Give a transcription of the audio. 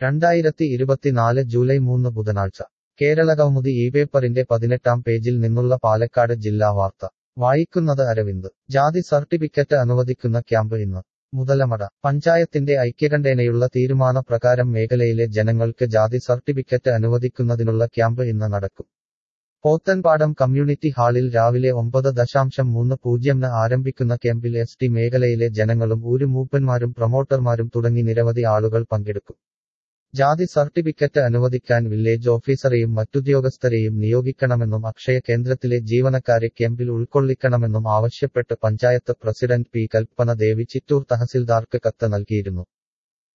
രണ്ടായിരത്തി ഇരുപത്തിനാല് ജൂലൈ മൂന്ന് ബുധനാഴ്ച കേരളകൗമുദി ഈ പേപ്പറിന്റെ പതിനെട്ടാം പേജിൽ നിന്നുള്ള പാലക്കാട് ജില്ലാ വാർത്ത വായിക്കുന്നത് അരവിന്ദ് ജാതി സർട്ടിഫിക്കറ്റ് അനുവദിക്കുന്ന ക്യാമ്പ് ഇന്ന് മുതലമട പഞ്ചായത്തിന്റെ ഐക്യകണ്ഠേനയുള്ള തീരുമാന പ്രകാരം മേഖലയിലെ ജനങ്ങൾക്ക് ജാതി സർട്ടിഫിക്കറ്റ് അനുവദിക്കുന്നതിനുള്ള ക്യാമ്പ് ഇന്ന് നടക്കും പോത്തൻപാടം കമ്മ്യൂണിറ്റി ഹാളിൽ രാവിലെ ഒമ്പത് ദശാംശം മൂന്ന് പൂജ്യംന് ആരംഭിക്കുന്ന ക്യാമ്പിൽ എസ് ടി മേഖലയിലെ ജനങ്ങളും ഊരുമൂപ്പന്മാരും പ്രൊമോട്ടർമാരും തുടങ്ങി നിരവധി ആളുകൾ പങ്കെടുക്കും ജാതി സർട്ടിഫിക്കറ്റ് അനുവദിക്കാൻ വില്ലേജ് ഓഫീസറെയും മറ്റുദ്യോഗസ്ഥരെയും നിയോഗിക്കണമെന്നും അക്ഷയ കേന്ദ്രത്തിലെ ജീവനക്കാരെ ക്യാമ്പിൽ ഉൾക്കൊള്ളിക്കണമെന്നും ആവശ്യപ്പെട്ട് പഞ്ചായത്ത് പ്രസിഡന്റ് പി കൽപ്പന ദേവി ചിറ്റൂർ തഹസിൽദാർക്ക് കത്ത് നൽകിയിരുന്നു